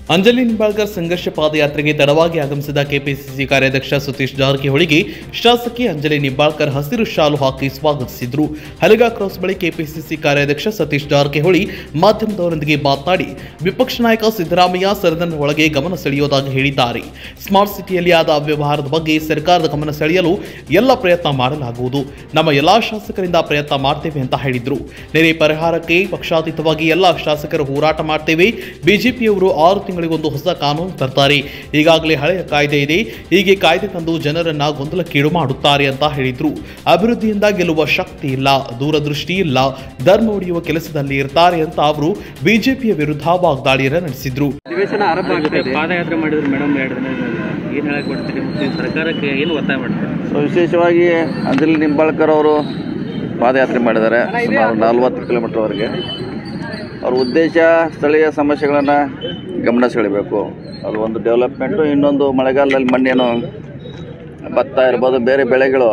ಅಂಜಲಿ ನಿಂಬಾಳ್ಕರ್ ಸಂಘರ್ಷ ಪಾದಯಾತ್ರೆಗೆ ತಡವಾಗಿ ಆಗಮಿಸಿದ ಕೆಪಿಸಿಸಿ ಕಾರ್ಯಾಧ್ಯಕ್ಷ ಸತೀಶ್ ಜಾರಕಿಹೊಳಿಗೆ ಶಾಸಕಿ ಅಂಜಲಿ ನಿಂಬಾಳ್ಕರ್ ಹಸಿರು ಶಾಲು ಹಾಕಿ ಸ್ವಾಗತಿಸಿದ್ರು ಹಲಗಾ ಕ್ರಾಸ್ ಬಳಿ ಕೆಪಿಸಿಸಿ ಕಾರ್ಯಾಧ್ಯಕ್ಷ ಸತೀಶ್ ಜಾರಕಿಹೊಳಿ ಮಾಧ್ಯಮದವರೊಂದಿಗೆ ಮಾತನಾಡಿ ವಿಪಕ್ಷ ನಾಯಕ ಸಿದ್ದರಾಮಯ್ಯ ಸದನದ ಒಳಗೆ ಗಮನ ಸೆಳೆಯೋದಾಗಿ ಹೇಳಿದ್ದಾರೆ ಸ್ಮಾರ್ಟ್ ಸಿಟಿಯಲ್ಲಿ ಆದ ಅವ್ಯವಹಾರದ ಬಗ್ಗೆ ಸರ್ಕಾರದ ಗಮನ ಸೆಳೆಯಲು ಎಲ್ಲ ಪ್ರಯತ್ನ ಮಾಡಲಾಗುವುದು ನಮ್ಮ ಎಲ್ಲಾ ಶಾಸಕರಿಂದ ಪ್ರಯತ್ನ ಮಾಡ್ತೇವೆ ಅಂತ ಹೇಳಿದ್ರು ನೆರೆ ಪರಿಹಾರಕ್ಕೆ ಪಕ್ಷಾತೀತವಾಗಿ ಎಲ್ಲ ಶಾಸಕರು ಹೋರಾಟ ಮಾಡ್ತೇವೆ ಬಿಜೆಪಿಯವರು ಆರು ತಿಂಗಳಿಗೊಂದು ಹೊಸ ಕಾನೂನು ತರ್ತಾರೆ ಈಗಾಗಲೇ ಹಳೆಯ ಕಾಯ್ದೆ ಇದೆ ಹೀಗೆ ಕಾಯ್ದೆ ತಂದು ಜನರನ್ನ ಗೊಂದಲಕ್ಕೀಡು ಮಾಡುತ್ತಾರೆ ಅಂತ ಹೇಳಿದ್ರು ಅಭಿವೃದ್ಧಿಯಿಂದ ಗೆಲ್ಲುವ ಶಕ್ತಿ ಇಲ್ಲ ದೂರದೃಷ್ಟಿ ಇಲ್ಲ ಧರ್ಮ ಉಳಿಯುವ ಕೆಲಸದಲ್ಲಿ ಇರ್ತಾರೆ ಅಂತ ಅವರು ಬಿಜೆಪಿಯ ವಿರುದ್ಧ ವಾಗ್ದಾಳಿಯನ್ನ ನಡೆಸಿದ್ರು ಅಧಿವೇಶನ ಆರಂಭ ಆಗ್ತಾ ಇದೆ ಪಾದಯಾತ್ರೆ ಮಾಡಿದ್ರು ಮೇಡಮ್ ಎರಡು ದಿನ ಏನು ಹೇಳಕ್ ಕೊಡ್ತೀರಿ ಮತ್ತು ಸರ್ಕಾರಕ್ಕೆ ಏನು ಒತ್ತಾಯ ಮಾಡ್ತಾರೆ ಸೊ ವಿಶೇಷವಾಗಿ ಅಂಜಲಿ ನಿಂಬಾಳ್ಕರ್ ಅವರು ಪಾದಯಾತ್ರೆ ಮಾಡಿದ್ದಾರೆ ಸುಮಾರು ನಲ್ವತ್ತು ಕಿಲೋಮೀಟರ್ವರೆಗೆ ಅವ್ರ ಉದ್ದೇಶ ಸ್ಥಳೀಯ ಸಮಸ್ಯೆಗಳನ್ನು ಗಮನ ಸೆಳೆಯಬೇಕು ಅದು ಒಂದು ಡೆವಲಪ್ಮೆಂಟು ಇನ್ನೊಂದು ಮಳೆಗಾಲದಲ್ಲಿ ಮಣ್ಣೇನು ಭತ್ತ ಇರ್ಬೋದು ಬೇರೆ ಬೆಳೆಗಳು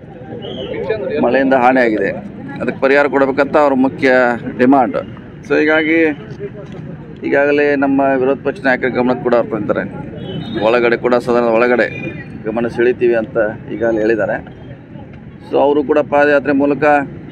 ಮಳೆಯಿಂದ ಹಾನಿಯಾಗಿದೆ ಅದಕ್ಕೆ ಪರಿಹಾರ ಕೊಡಬೇಕಂತ ಅವ್ರ ಮುಖ್ಯ ಡಿಮಾಂಡ್ ಸೊ ಹೀಗಾಗಿ ಈಗಾಗಲೇ ನಮ್ಮ ವಿರೋಧ ಪಕ್ಷ ನಾಯಕರ ಗಮನಕ್ಕೆ ಕೂಡ ಅವ್ರು ಬಂದಿದ್ದಾರೆ ಒಳಗಡೆ ಕೂಡ ಸದನದ ಒಳಗಡೆ ಗಮನ ಸೆಳಿತೀವಿ ಅಂತ ಈಗಾಗಲೇ ಹೇಳಿದ್ದಾರೆ ಸೊ ಅವರು ಕೂಡ ಪಾದಯಾತ್ರೆ ಮೂಲಕ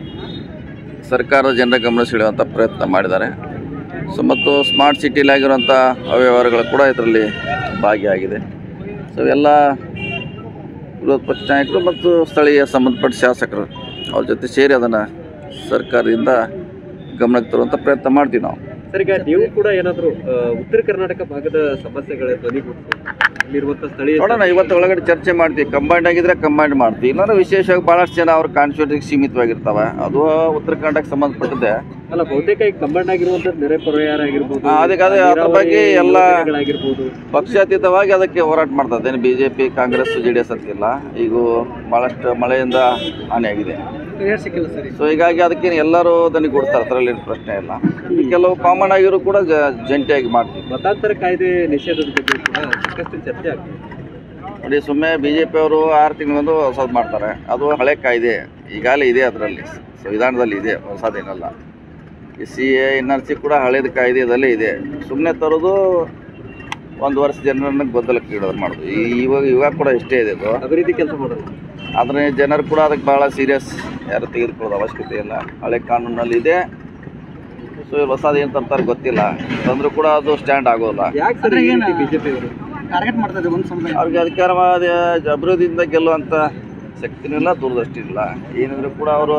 ಸರ್ಕಾರದ ಜನರ ಗಮನ ಸೆಳೆಯುವಂಥ ಪ್ರಯತ್ನ ಮಾಡಿದ್ದಾರೆ ಸೊ ಮತ್ತು ಸ್ಮಾರ್ಟ್ ಸಿಟಿಲಿ ಆಗಿರುವಂಥ ಅವ್ಯವಹಾರಗಳು ಕೂಡ ಇದರಲ್ಲಿ ಭಾಗಿಯಾಗಿದೆ ಸೊ ಎಲ್ಲ ವಿರೋಧ ಪಕ್ಷ ನಾಯಕರು ಮತ್ತು ಸ್ಥಳೀಯ ಸಂಬಂಧಪಟ್ಟ ಶಾಸಕರು ಅವ್ರ ಜೊತೆ ಸೇರಿ ಅದನ್ನು ಸರ್ಕಾರದಿಂದ ಗಮನಕ್ಕೆ ತರುವಂಥ ಪ್ರಯತ್ನ ಮಾಡ್ತೀವಿ ನಾವು ಸರ್ ಈಗ ನೀವು ಕೂಡ ಏನಾದ್ರು ಆ, ಉತ್ತರ ಕರ್ನಾಟಕ ಭಾಗದ ಸಮಸ್ಯೆಗಳ ಧ್ವನಿಗೂಡಿಸಿ ಅಲ್ಲಿರುವಂತ ಸ್ಥಳೀಯ ನೋಡೋಣ ಇವತ್ತು ಒಳಗಡೆ ಚರ್ಚೆ ಮಾಡ್ತೀವಿ ಕಂಬೈಂಡ್ ಆಗಿದ್ರೆ ಕಂಬೈಂಡ್ ಮಾಡ್ತೀವಿ ಇಲ್ಲಾಂದ್ರೆ ವಿಶೇಷವಾಗಿ ಭಾಳಷ್ಟು ಜನ ಅವ್ರ ಕಾನ್ಸ್ಟಿಟ್ಯೂಟಿಗೆ ಸೀಮಿತವಾಗಿರ್ತಾವೆ ಅದು ಉತ್ತರ ಕರ್ನಾಟಕಕ್ಕೆ ಸಂಬಂಧಪಟ್ಟಿದೆ ಅಲ್ಲ ಬಹುತೇಕ ಈಗ ಕಂಬೈಂಡ್ ಆಗಿರುವಂತ ನೆರೆ ಪರಿಹಾರ ಆಗಿರ್ಬೋದು ಆ, ಅದಕ್ಕೆ ಅದೇ ಅದ್ರ ಬಗ್ಗೆ ಎಲ್ಲ ಆಗಿರ್ಬೋದು ಪಕ್ಷಾತೀತವಾಗಿ ಅದಕ್ಕೆ ಹೋರಾಟ ಮಾಡ್ತದೆ ಏನು B J P Congress J D S ಅಂತಿಲ್ಲ ಈಗ ಭಾಳಷ್ಟು ಮಳೆಯಿಂದ ಹಾನಿಯಾಗಿದೆ ಸಿಕ್ಕಿಲ್ಲ ಸರ್ ಸೊ ಹೀಗಾಗಿ ಅದಕ್ಕೆ ಎಲ್ಲರೂ ದನಿಗೆ ಕೊಡ್ತಾರೆ ಅದರಲ್ಲಿ ಪ್ರಶ್ನೆ ಇಲ್ಲ ಈ ಕೆಲವು ಕಾಮನ್ ಆಗಿರೋ ಕೂಡ ಜ- ಜಂಟಿಯಾಗಿ ಮಾಡ್ತೀವಿ ಮತಾಂತರ ಕಾಯ್ದೆ ನಿಷೇಧದ ಬಗ್ಗೆ ಕೂಡ ಸಾಕಷ್ಟು ಚರ್ಚೆ ಆಗ್ತದೆ ನೋಡಿ ಸುಮ್ಮನೆ ಬಿ ಜೆ ಪಿಯವರು ಆರು ತಿಂಗಳಿಗೊಂದು ಹೊಸದು ಮಾಡ್ತಾರೆ ಅದು ಹಳೆ ಕಾಯ್ದೆ ಈಗಾಗಲೇ ಇದೆ ಅದರಲ್ಲಿ ಸಂವಿಧಾನದಲ್ಲಿ ಇದೆ ಹೊಸದೇನಲ್ಲ ಈ C A N R C ಕೂಡ ಹಳೇದು ಕಾಯ್ದೆದಲ್ಲೇ ಇದೆ ಸುಮ್ಮನೆ ತರೋದು ಒಂದು ವರ್ಷ ಜನರನ್ನು ಗೊಂದಲಕ್ಕೆ ಇಡೋದು ಮಾಡೋದು ಈ ಇವಾಗ ಇವಾಗ ಕೂಡ ಇಷ್ಟೇ ಇದೆ ಇದು ಅಭಿವೃದ್ಧಿ ಕೆಲಸ ಮಾಡಲ್ಲ ಆದರೆ ಜನರು ಕೂಡ ಅದಕ್ಕೆ ಭಾಳ ಸೀರಿಯಸ್ ಯಾರು ತೆಗೆದುಕೊಳ್ಳೋದು ಅವಶ್ಯಕತೆ ಇಲ್ಲ ಹಳೆ ಕಾನೂನಲ್ಲಿ ಇದೆ ಸೊ ಇವ್ರು ಹೊಸದು ಏನು ತರ್ತಾರೆ ಗೊತ್ತಿಲ್ಲ ತಂದರೂ ಕೂಡ ಅದು ಸ್ಟ್ಯಾಂಡ್ ಆಗೋಲ್ಲ ಯಾಕೆ ಸರ್ ಈ ರೀತಿ ಬಿಜೆಪಿ ಅವರು ಟಾರ್ಗೆಟ್ ಮಾಡ್ತಾ ಒಂದು ಸಮುದಾಯ ಅವ್ರಿಗೆ ಅಧಿಕಾರವಾದ ಅಭಿವೃದ್ಧಿಯಿಂದ ಗೆಲ್ಲುವಂಥ ಶಕ್ತಿನೂ ಇಲ್ಲ ದೂರದೃಷ್ಟಿ ಇಲ್ಲ ಏನಿದ್ರು ಕೂಡ ಅವರು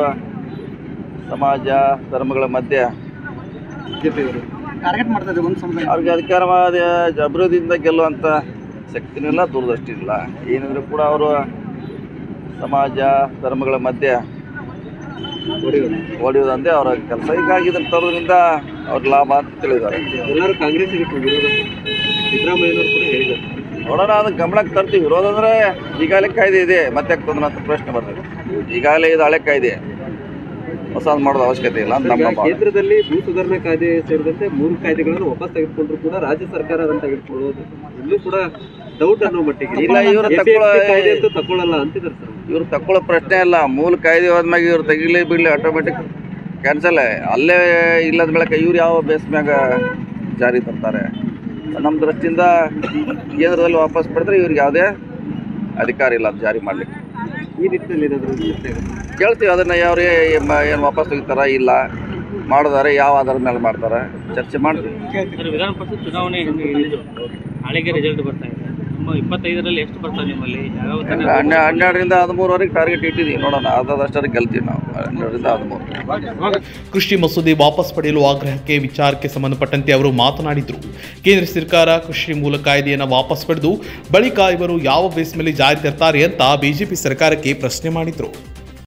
ಸಮಾಜ ಧರ್ಮಗಳ ಮಧ್ಯೆ ಬಿಜೆಪಿ ಅವರು ಟಾರ್ಗೆಟ್ ಮಾಡ್ತಾ ಒಂದು ಸಮುದಾಯ ಅವ್ರಿಗೆ ಅಧಿಕಾರವಾದ ಅಭಿವೃದ್ಧಿಯಿಂದ ಗೆಲ್ಲುವಂಥ ಶಕ್ತಿನೂ ಇಲ್ಲ ದೂರದೃಷ್ಟಿ ಇಲ್ಲ ಏನಿದ್ರು ಕೂಡ ಅವರು ಸಮಾಜ ಧರ್ಮಗಳ ಮಧ್ಯೆ ಹೊಡೆಯೋದು ಹೊಡೆಯೋದಂತೆ ಅವರ ಕೆಲಸ ಹೀಗಾಗಿ ಇದನ್ನು ತರೋದ್ರಿಂದ ಅವ್ರ ಲಾಭ ಅಂತ ತಿಳಿದ್ದಾರೆ ಎಲ್ಲರೂ ಕಾಂಗ್ರೆಸ್ಸಿಗೆ ವಿರೋಧ ಸಿದ್ದರಾಮಯ್ಯನವರು ಕೂಡ ಹೇಳಿದ್ದಾರೆ ನೋಡೋಣ ಅದಕ್ಕೆ ಗಮನಕ್ಕೆ ತರ್ತೀವಿ ವಿರೋಧ ಅಂದರೆ ಈಗಾಗಲೇ ಕಾಯ್ದೆ ಇದೆ ಮತ್ತೆ ಯಾಕೆ ತಂದ್ರೆ ಅಂತ ಪ್ರಶ್ನೆ ಬರ್ತದೆ ಈಗಾಗಲೇ ಇದು ಹಳೆ ಕಾಯ್ದೆ ಹೊಸದು ಮಾಡೋದು ಅವಶ್ಯಕತೆ ಇಲ್ಲ ಅಂತ ಈಗ ನಮ್ಮ ಭಾವನೆ. ಕೇಂದ್ರದಲ್ಲಿ ಭೂ ಸುಧಾರಣಾ ಕಾಯ್ದೆ ಸೇರಿದಂತೆ ಮೂರು ಕಾಯ್ದೆಗಳನ್ನು ವಾಪಸ್ ತೆಗೆದುಕೊಂಡ್ರು ಕೂಡ ರಾಜ್ಯ ಸರ್ಕಾರ ಅದನ್ನು ತೆಗೆದುಕೊಳ್ಳೋದು ಇಲ್ಲೂ ಕೂಡ ಡೌಟ್ ಅನ್ನೋ ಮಟ್ಟಿಗೆ ಇಲ್ಲ, ಇವ್ರು APMC ತಗೊಳ್ಳೋ- ಕಾಯ್ದೆ ಅಂತೂ ತಗೊಳ್ಳಲ್ಲ ಅಂತಿದ್ದಾರೆ ಸರ್ ಇವ್ರು ತಗೊಳ್ಳೋ ಪ್ರಶ್ನೆ ಇಲ್ಲ ಮೂಲ ಕಾಯ್ದೆ ಹೋದ್ಮ್ಯಾಗ ಇವ್ರು ತೆಗಿಲಿ ಬಿಡಲಿ ಆಟೋಮೆಟಿಕ್ ಕ್ಯಾನ್ಸಲ್ ಅಲ್ಲೇ ಇಲ್ಲದ ಬೆಳಕ ಇವ್ರು ಯಾವ ಬೇಸ್ ಮ್ಯಾಗ ಜಾರಿ ತರ್ತಾರೆ ನಮ್ಮ ದೃಷ್ಟಿಯಿಂದ ಕೇಂದ್ರದಲ್ಲಿ ವಾಪಸ್ ಪಡೆದ್ರೆ ಇವ್ರಿಗೆ ಯಾವುದೇ ಅಧಿಕಾರ ಇಲ್ಲ ಅದು ಜಾರಿ ಮಾಡಲಿಕ್ಕೆ ಈ ನಿಟ್ಟಿನಲ್ಲಿ ಏನಾದರೂ ಚರ್ಚೆ ಆಗುತ್ತೆ? ಕೇಳ್ತೀವಿ ಅದನ್ನು ಯಾವ ಏನು ವಾಪಸ್ ತೆಗಿತಾರ ಇಲ್ಲ ಮಾಡಿದಾರೆ ಯಾವ ಆಧಾರದ ಮೇಲೆ ಮಾಡ್ತಾರೆ ಚರ್ಚೆ ಮಾಡ್ತೀವಿ ಸರ್ ವಿಧಾನ ಪರಿಷತ್ ಚುನಾವಣೆ ಹೆಂಗೆ ಇದು ನಾಳೆಗೆ ರಿಸಲ್ಟ್ ಬರ್ತಾ ಇದೆ ನಿಮ್ಮ ಇಪ್ಪತ್ತೈದರಲ್ಲಿ ಎಷ್ಟು ಬರ್ತಾರೆ ನಿಮ್ಮಲ್ಲಿ ಯಾವ ಹಂಗೆ ಹನ್ನೆ ಹನ್ನೆರಡರಿಂದ ಹದಿಮೂರವರೆಗೆ ಟಾರ್ಗೆಟ್ ಇಟ್ಟಿದ್ದೀವಿ ನೋಡೋಣ ಅದಾದಷ್ಟರಿಗೆ ಗೆಲ್ತೀವಿ ನಾವು ಹನ್ನೆರಡರಿಂದ ಹದಿಮೂರು ಕೃಷಿ ಮಸೂದೆ ವಾಪಸ್ ಪಡೆಯಲು ಆಗ್ರಹಕ್ಕೆ ವಿಚಾರಕ್ಕೆ ಸಂಬಂಧಪಟ್ಟಂತೆ ಅವರು ಮಾತನಾಡಿದರು ಕೇಂದ್ರ ಸರ್ಕಾರ ಕೃಷಿ ಮೂಲ ಕಾಯ್ದೆಯನ್ನು ವಾಪಸ್ ಪಡೆದು ಬಳಿಕ ಇವರು ಯಾವ ಬೇಸ್ ಮೇಲೆ ಜಾರಿ ತರ್ತಾರೆ ಅಂತ ಬಿಜೆಪಿ ಸರ್ಕಾರಕ್ಕೆ ಪ್ರಶ್ನೆ ಮಾಡಿದರು